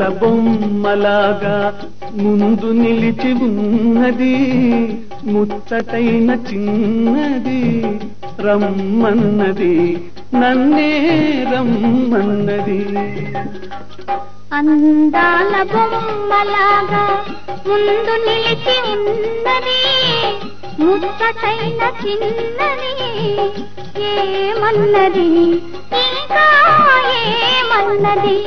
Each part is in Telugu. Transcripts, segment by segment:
బొమ్మలాగా ముందు నిలిచి ఉన్నది ముచ్చటైన చిన్నది రమ్మన్నది నన్నే రమ్మన్నది అందాల బొమ్మలాగా ముందు నిలిచి ఉన్నది ముచ్చటైన చిన్నది ఏమన్నది ఇంకా ఏమన్నది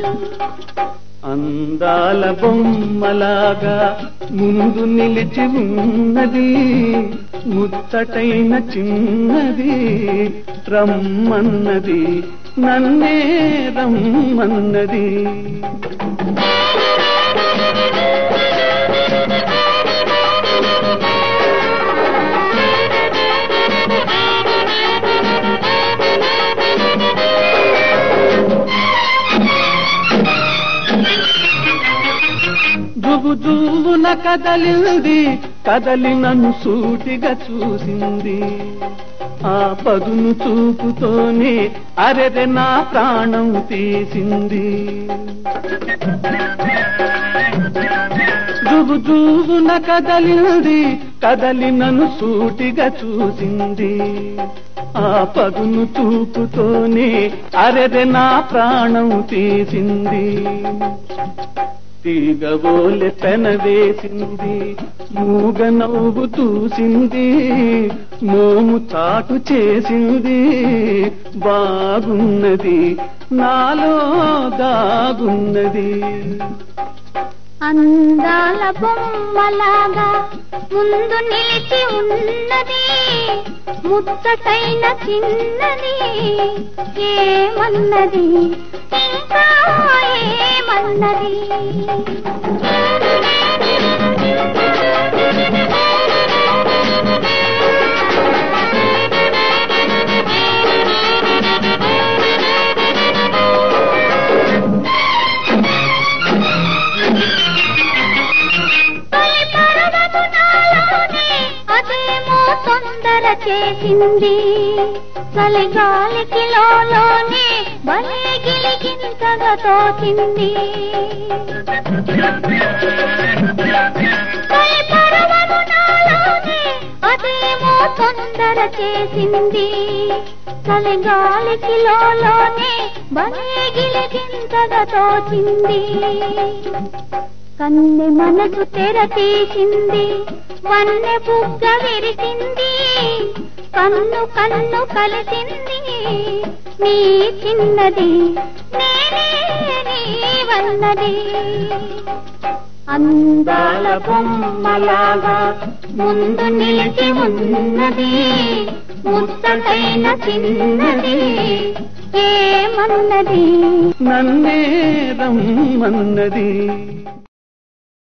అందాల బొమ్మలాగా ముందు నిలిచి ఉన్నది ముచ్చటైన చిన్నది రమ్మన్నది నన్నే రమ్మన్నది జుబు జుబున కదలింది కదలి నన్ను సూటిగా చూసింది ఆ పదును చూపుతోనే అరెరె నా ప్రాణం తీసింది జుబు జుబున కదలింది కదలి నన్ను సూటిగా చూసింది ఆ పదును చూపుతోనే అరెరె నా ప్రాణం తీసింది తీగబోలె పెనవేసింది మూగ నవ్వు చూసింది మోము చాటు చేసింది బాగున్నది నాలో దాగున్నది అందాల బొమ్మలాగా ముందు నిలిచి ఉన్నది ముచ్చటైన చిన్నది ఏమన్నది ఇంకా ఏమన్నది తొలి పరవపు నాలోనే అదేమో తొందర చేసింది చలిగాలికి లోనే భలే గిలిగింతగా తోచింది తొలి పరవపు నాలోనే అదేమో తొందర చేసింది చలిగాలికి లోనే భలే గిలిగింతగా తోచింది కన్నె మనసు తెర తీసింది వన్నె బుగ్గ విరిసింది కన్ను కన్ను కలిసింది నీ చిన్నది నేనే నీవన్నది అందాల బొమ్మలాగా ముందు నిలిచి ఉన్నది ముచ్చటైన చిన్నది ఏమన్నది నన్నే రమ్మన్నది